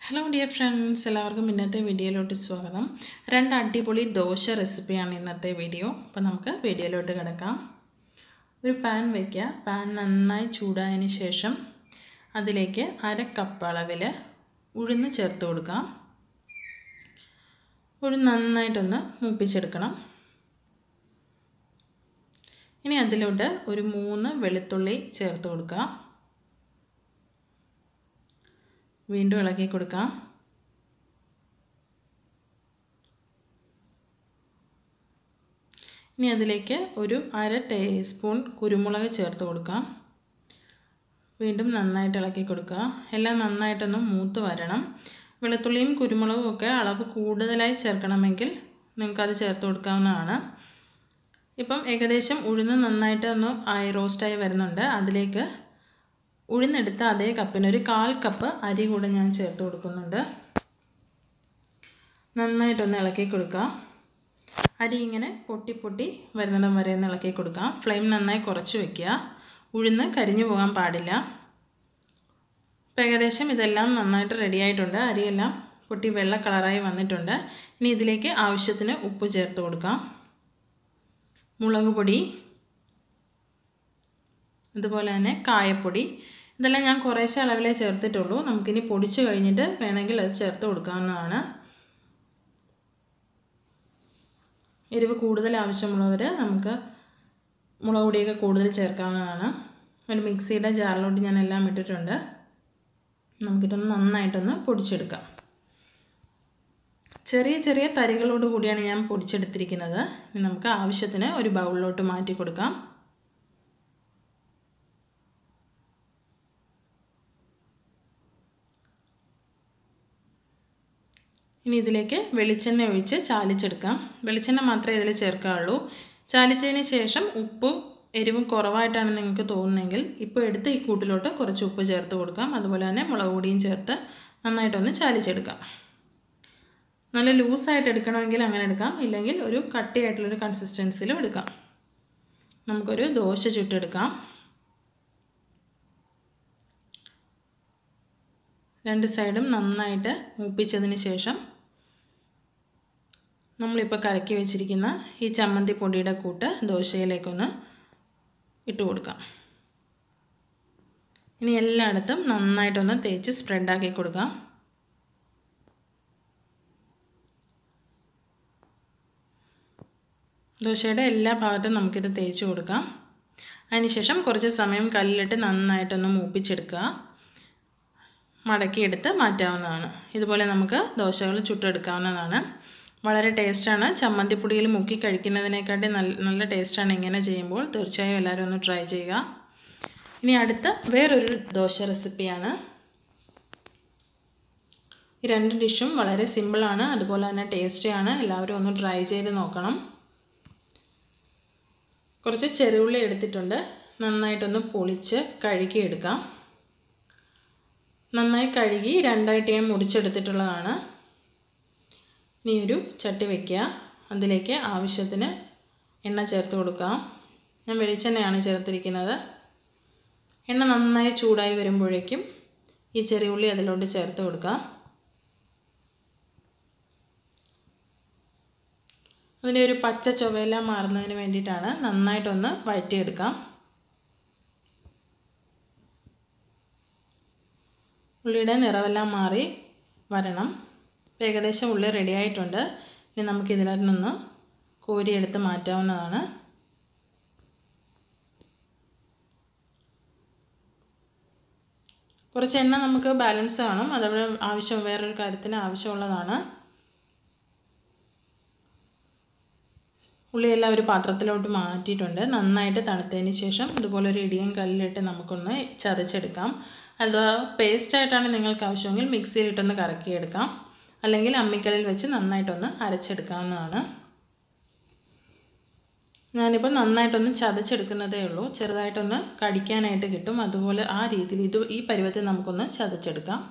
hello dear friends എല്ലാവർക്കും ഇന്നത്തെ വീഡിയോയിലോട്ട് സ്വാഗതം രണ്ട് അടിപൊളി ദോശ റെസിപ്പിയാണ് ഇന്നത്തെ വീഡിയോ അപ്പോൾ നമുക്ക് വീഡിയോയിലോട്ട് കിടക്കാം ഒരു പാൻ വയ്ക്കുക പാൻ നന്നായി ചൂടായതിന് ശേഷം അതിലേക്ക് അര കപ്പ് അളവിൽ ഉഴുന്ന് ചേർത്ത് കൊടുക്കാം ഉഴുന്ന് നന്നായിട്ടൊന്ന് മൂപ്പിച്ചെടുക്കണം ഇനി അതിലോട്ട് ഒരു മൂന്ന് വെളുത്തുള്ളി ചേർത്ത് കൊടുക്കുക വീണ്ടും ഇളക്കി കൊടുക്കാം ഇനി അതിലേക്ക് ഒരു അര ടീസ്പൂൺ കുരുമുളക് ചേർത്ത് കൊടുക്കാം വീണ്ടും നന്നായിട്ട് ഇളക്കി കൊടുക്കുക എല്ലാം നന്നായിട്ടൊന്ന് മൂത്ത് വരണം വെളുത്തുള്ളിയും കുരുമുളകും ഒക്കെ അളവ് കൂടുതലായി ചേർക്കണമെങ്കിൽ നിങ്ങൾക്കത് ചേർത്ത് കൊടുക്കാവുന്നതാണ് ഇപ്പം ഏകദേശം ഉഴുന്ന് നന്നായിട്ട് ഒന്ന് ആയി റോസ്റ്റായി വരുന്നുണ്ട് അതിലേക്ക് ഉഴുന്നെടുത്ത അതേ കപ്പിന് ഒരു കാൽ കപ്പ് അരി കൂടെ ഞാൻ ചേർത്ത് കൊടുക്കുന്നുണ്ട് നന്നായിട്ടൊന്ന് ഇളക്കി കൊടുക്കുക അരി ഇങ്ങനെ പൊട്ടി പൊട്ടി വരുന്നിടം വരെ ഒന്ന് ഇളക്കി കൊടുക്കാം ഫ്ലെയിം നന്നായി കുറച്ച് വയ്ക്കുക ഉഴുന്ന് കരിഞ്ഞു പോകാൻ പാടില്ല ഇപ്പം ഏകദേശം ഇതെല്ലാം നന്നായിട്ട് റെഡി ആയിട്ടുണ്ട് അരിയെല്ലാം പൊട്ടി വെള്ള കളറായി വന്നിട്ടുണ്ട് ഇനി ഇതിലേക്ക് ആവശ്യത്തിന് ഉപ്പ് ചേർത്ത് കൊടുക്കാം മുളക് പൊടി അതുപോലെ തന്നെ കായപ്പൊടി ഇതെല്ലാം ഞാൻ കുറേശ്ശെ അളവിലേ ചേർത്തിട്ടുള്ളൂ നമുക്കിനി പൊടിച്ച് കഴിഞ്ഞിട്ട് വേണമെങ്കിൽ അത് ചേർത്ത് കൊടുക്കാവുന്നതാണ് എരിവ് കൂടുതൽ ആവശ്യമുള്ളവർ നമുക്ക് മുളക് പൊടിയൊക്കെ കൂടുതൽ ചേർക്കാവുന്നതാണ് ഒരു മിക്സിയുടെ ജാറിലോട്ട് ഞാൻ എല്ലാം ഇട്ടിട്ടുണ്ട് നമുക്കിതൊന്ന് നന്നായിട്ടൊന്ന് പൊടിച്ചെടുക്കാം ചെറിയ ചെറിയ തരികളോട് കൂടിയാണ് ഞാൻ പൊടിച്ചെടുത്തിരിക്കുന്നത് ഇനി നമുക്ക് ആവശ്യത്തിന് ഒരു ബൗളിലോട്ട് മാറ്റി കൊടുക്കാം ഇനി ഇതിലേക്ക് വെളിച്ചെണ്ണ ഒഴിച്ച് ചാലിച്ചെടുക്കാം വെളിച്ചെണ്ണ മാത്രമേ ഇതിൽ ചേർക്കാവുള്ളൂ ചാലിച്ചതിന് ശേഷം ഉപ്പ് എരിവും കുറവായിട്ടാണ് നിങ്ങൾക്ക് തോന്നുന്നതെങ്കിൽ ഇപ്പോൾ എടുത്ത് ഈ കൂട്ടിലോട്ട് കുറച്ച് ഉപ്പ് ചേർത്ത് കൊടുക്കാം അതുപോലെ തന്നെ മുളക് പൊടിയും ചേർത്ത് നന്നായിട്ടൊന്ന് ചാലിച്ചെടുക്കാം നല്ല ലൂസായിട്ട് എടുക്കണമെങ്കിൽ അങ്ങനെ എടുക്കാം ഇല്ലെങ്കിൽ ഒരു കട്ടിയായിട്ടുള്ളൊരു കൺസിസ്റ്റൻസിലും എടുക്കാം നമുക്കൊരു ദോശ ചുട്ടെടുക്കാം രണ്ട് സൈഡും നന്നായിട്ട് മൂപ്പിച്ചതിന് ശേഷം നമ്മളിപ്പോൾ കലക്കി വെച്ചിരിക്കുന്ന ഈ ചമ്മന്തി പൊടിയുടെ കൂട്ട് ദോശയിലേക്കൊന്ന് ഇട്ട് കൊടുക്കാം ഇനി എല്ലായിടത്തും നന്നായിട്ടൊന്ന് തേച്ച് സ്പ്രെഡാക്കി കൊടുക്കാം ദോശയുടെ എല്ലാ ഭാഗത്തും നമുക്കിത് തേച്ച് കൊടുക്കാം അതിനുശേഷം കുറച്ച് സമയം കല്ലിലിട്ട് നന്നായിട്ടൊന്ന് മൂപ്പിച്ചെടുക്കുക മടക്കിയെടുത്ത് മാറ്റാവുന്നതാണ് ഇതുപോലെ നമുക്ക് ദോശകൾ ചുട്ടെടുക്കാവുന്നതാണ് വളരെ ടേസ്റ്റാണ് ചമ്മന്തിപ്പൊടിയിൽ മുക്കി കഴിക്കുന്നതിനെക്കാട്ടി നല്ല നല്ല ടേസ്റ്റാണ് ഇങ്ങനെ ചെയ്യുമ്പോൾ തീർച്ചയായും എല്ലാവരും ഒന്ന് ട്രൈ ചെയ്യുക ഇനി അടുത്ത വേറൊരു ദോശ റെസിപ്പിയാണ് ഈ രണ്ട് ഡിഷും വളരെ സിമ്പിളാണ് അതുപോലെ തന്നെ ടേസ്റ്റിയാണ് എല്ലാവരും ഒന്ന് ട്രൈ ചെയ്ത് നോക്കണം കുറച്ച് ചെറുള്ളി എടുത്തിട്ടുണ്ട് നന്നായിട്ടൊന്ന് പൊളിച്ച് കഴുകിയെടുക്കാം നന്നായി കഴുകി രണ്ടായിട്ട് ഞാൻ മുറിച്ചെടുത്തിട്ടുള്ളതാണ് ഇനി ഒരു ചട്ടി വയ്ക്കുക അതിലേക്ക് ആവശ്യത്തിന് എണ്ണ ചേർത്ത് കൊടുക്കാം ഞാൻ വെളിച്ചെണ്ണയാണ് ചേർത്തിരിക്കുന്നത് എണ്ണ നന്നായി ചൂടായി വരുമ്പോഴേക്കും ഈ ചെറിയ ഉള്ളി അതിലോട്ട് ചേർത്ത് കൊടുക്കാം അതിൻ്റെ ഒരു പച്ച ചുവയെല്ലാം മാറുന്നതിന് വേണ്ടിയിട്ടാണ് നന്നായിട്ടൊന്ന് വഴറ്റിയെടുക്കാം ഉള്ളിയുടെ നിറമെല്ലാം മാറി വരണം ഏകദേശം ഉള്ളി റെഡി ആയിട്ടുണ്ട് ഇനി നമുക്ക് ഇതിനകത്ത് നിന്ന് കോരിയെടുത്ത് മാറ്റാവുന്നതാണ് കുറച്ച് എണ്ണ നമുക്ക് ബാലൻസ് കാണും അതവിടെ ആവശ്യം വേറൊരു കാര്യത്തിന് ആവശ്യമുള്ളതാണ് ഉള്ളിയെല്ലാം ഒരു പാത്രത്തിലോട്ട് മാറ്റിയിട്ടുണ്ട് നന്നായിട്ട് തണുത്തതിന് ശേഷം ഇതുപോലെ ഒരു ഇടിയും കല്ലിലിട്ട് നമുക്കൊന്ന് ചതച്ചെടുക്കാം അഥവാ പേസ്റ്റായിട്ടാണ് നിങ്ങൾക്ക് ആവശ്യമെങ്കിൽ മിക്സിയിലിട്ടൊന്ന് കറക്കിയെടുക്കാം അല്ലെങ്കിൽ അമ്മിക്കല്ലിൽ വെച്ച് നന്നായിട്ടൊന്ന് അരച്ചെടുക്കാവുന്നതാണ് ഞാനിപ്പോൾ നന്നായിട്ടൊന്ന് ചതച്ചെടുക്കുന്നതേ ഉള്ളൂ ചെറുതായിട്ടൊന്ന് കടിക്കാനായിട്ട് കിട്ടും അതുപോലെ ആ രീതിയിൽ ഇത് ഈ പരുവത്തിൽ നമുക്കൊന്ന് ചതച്ചെടുക്കാം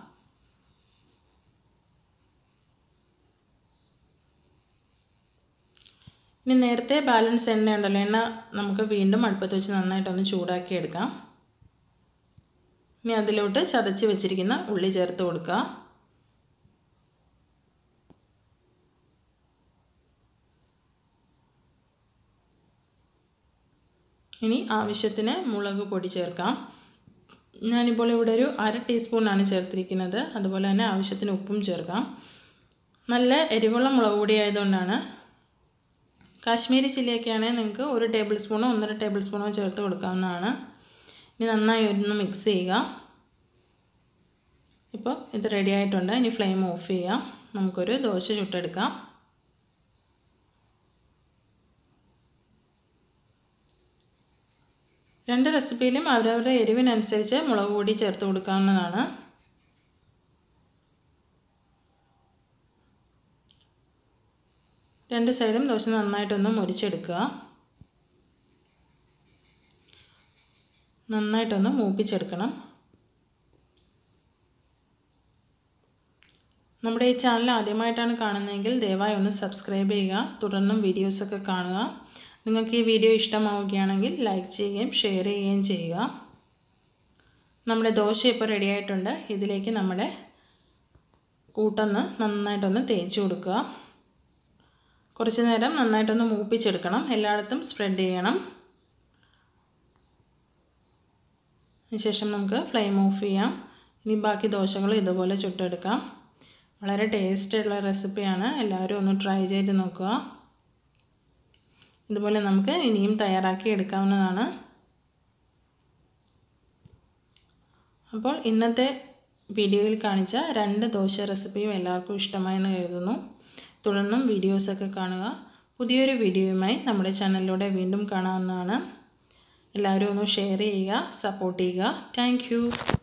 ഇനി നേരത്തെ ബാലൻസ് എണ്ണ ഉണ്ടല്ലോ എണ്ണ നമുക്ക് വീണ്ടും അടുപ്പത്ത് വെച്ച് നന്നായിട്ടൊന്ന് ചൂടാക്കി എടുക്കാം ഇനി അതിലോട്ട് ചതച്ച് വെച്ചിരിക്കുന്ന ഉള്ളി ചേർത്ത് കൊടുക്കുക ഇനി ആവശ്യത്തിന് മുളക് പൊടി ചേർക്കാം ഞാനിപ്പോൾ ഇവിടെ ഒരു അര ടീസ്പൂണാണ് ചേർത്തിരിക്കുന്നത് അതുപോലെ തന്നെ ആവശ്യത്തിന് ഉപ്പും ചേർക്കാം നല്ല എരിവുള്ള മുളക് പൊടി ആയതുകൊണ്ടാണ് കാശ്മീരി ചില്ലിയൊക്കെ ആണെങ്കിൽ നിങ്ങൾക്ക് ഒരു ടേബിൾ സ്പൂണോ ഒന്നര ടേബിൾ സ്പൂണോ ചേർത്ത് കൊടുക്കാവുന്നതാണ് ഇനി നന്നായി ഒന്ന് മിക്സ് ചെയ്യുക ഇപ്പോൾ ഇത് റെഡി ആയിട്ടുണ്ട് ഇനി ഫ്ലെയിം ഓഫ് ചെയ്യാം നമുക്കൊരു ദോശ ചുട്ടെടുക്കാം രണ്ട് റെസിപ്പിയിലും അവരവരുടെ എരിവിനനുസരിച്ച് മുളക് പൊടി ചേർത്ത് കൊടുക്കാവുന്നതാണ് രണ്ട് സൈഡും ദോശ നന്നായിട്ടൊന്ന് മുരിച്ചെടുക്കുക നന്നായിട്ടൊന്ന് മൂപ്പിച്ചെടുക്കണം നമ്മുടെ ഈ ചാനൽ ആദ്യമായിട്ടാണ് കാണുന്നതെങ്കിൽ ദയവായി ഒന്ന് സബ്സ്ക്രൈബ് ചെയ്യുക തുടർന്നും വീഡിയോസൊക്കെ കാണുക നിങ്ങൾക്ക് ഈ വീഡിയോ ഇഷ്ടമാവുകയാണെങ്കിൽ ലൈക്ക് ചെയ്യുകയും ഷെയർ ചെയ്യുകയും ചെയ്യുക നമ്മുടെ ദോശ ഇപ്പോൾ റെഡി ആയിട്ടുണ്ട് ഇതിലേക്ക് നമ്മുടെ കൂട്ടൊന്ന് നന്നായിട്ടൊന്ന് തേച്ച് കൊടുക്കുക കുറച്ച് നേരം നന്നായിട്ടൊന്ന് മൂപ്പിച്ചെടുക്കണം എല്ലായിടത്തും സ്പ്രെഡ് ചെയ്യണം അതിനുശേഷം നമുക്ക് ഫ്ലെയിം ഓഫ് ചെയ്യാം ഇനി ബാക്കി ദോശകൾ ഇതുപോലെ ചുട്ടെടുക്കാം വളരെ ടേസ്റ്റുള്ള റെസിപ്പിയാണ് എല്ലാവരും ഒന്ന് ട്രൈ ചെയ്ത് നോക്കുക ഇതുപോലെ നമുക്ക് ഇനിയും തയ്യാറാക്കി എടുക്കാവുന്നതാണ് അപ്പോൾ ഇന്നത്തെ വീഡിയോയിൽ കാണിച്ച രണ്ട് ദോശ റെസിപ്പിയും എല്ലാവർക്കും ഇഷ്ടമായെന്ന് കരുതുന്നു തുടർന്നും വീഡിയോസൊക്കെ കാണുക പുതിയൊരു വീഡിയോയുമായി നമ്മുടെ ചാനലിലൂടെ വീണ്ടും കാണാവുന്നതാണ് എല്ലാവരും ഒന്ന് ഷെയർ ചെയ്യുക സപ്പോർട്ട് ചെയ്യുക താങ്ക്